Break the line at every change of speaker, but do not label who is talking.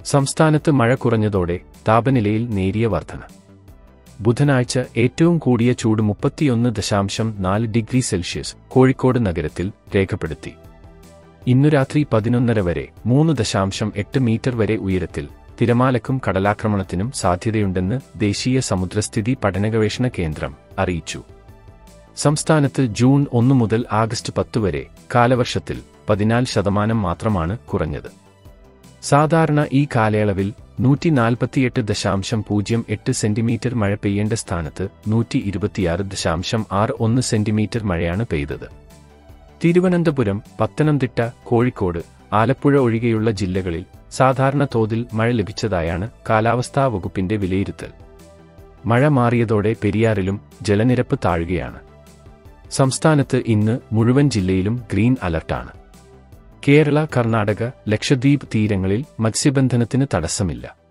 സംസ്ഥാനത്ത് മഴ കുറഞ്ഞതോടെ താപനിലയിൽ നേരിയ വർധന ബുധനാഴ്ച ഏറ്റവും കൂടിയ ചൂട് മുപ്പത്തിയൊന്ന് ദശാംശം നാല് ഡിഗ്രി സെൽഷ്യസ് കോഴിക്കോട് നഗരത്തിൽ രേഖപ്പെടുത്തി ഇന്നു രാത്രി പതിനൊന്നര വരെ മൂന്ന് ദശാംശം എട്ട് മീറ്റർ വരെ ഉയരത്തിൽ തിരമാലക്കും കടലാക്രമണത്തിനും സാധ്യതയുണ്ടെന്ന് ദേശീയ സമുദ്രസ്ഥിതി പഠനഗവേഷണ കേന്ദ്രം അറിയിച്ചു സംസ്ഥാനത്ത് ജൂൺ ഒന്ന് മുതൽ ആഗസ്റ്റ് പത്ത് വരെ കാലവർഷത്തിൽ പതിനാല് ശതമാനം മാത്രമാണ് കുറഞ്ഞത് സാധാരണ ഈ കാലയളവിൽ നൂറ്റി നാൽപ്പത്തിയെട്ട് ദശാംശം പൂജ്യം എട്ട് സെന്റിമീറ്റർ മഴ പെയ്യേണ്ട സ്ഥാനത്ത് നൂറ്റി ഇരുപത്തിയാറ് ദശാംശം ആറ് ഒന്ന് സെന്റിമീറ്റർ മഴയാണ് പെയ്തത് തിരുവനന്തപുരം പത്തനംതിട്ട കോഴിക്കോട് ആലപ്പുഴ ഒഴികെയുള്ള ജില്ലകളിൽ സാധാരണ തോതിൽ മഴ ലഭിച്ചതായാണ് കാലാവസ്ഥാ വകുപ്പിന്റെ വിലയിരുത്തൽ മഴ മാറിയതോടെ പെരിയാറിലും ജലനിരപ്പ് താഴുകയാണ് സംസ്ഥാനത്ത് ഇന്ന് മുഴുവൻ ജില്ലയിലും ഗ്രീൻ അലർട്ടാണ് കേരള കർണാടക ലക്ഷദ്വീപ് തീരങ്ങളിൽ മത്സ്യബന്ധനത്തിന് തടസ്സമില്ല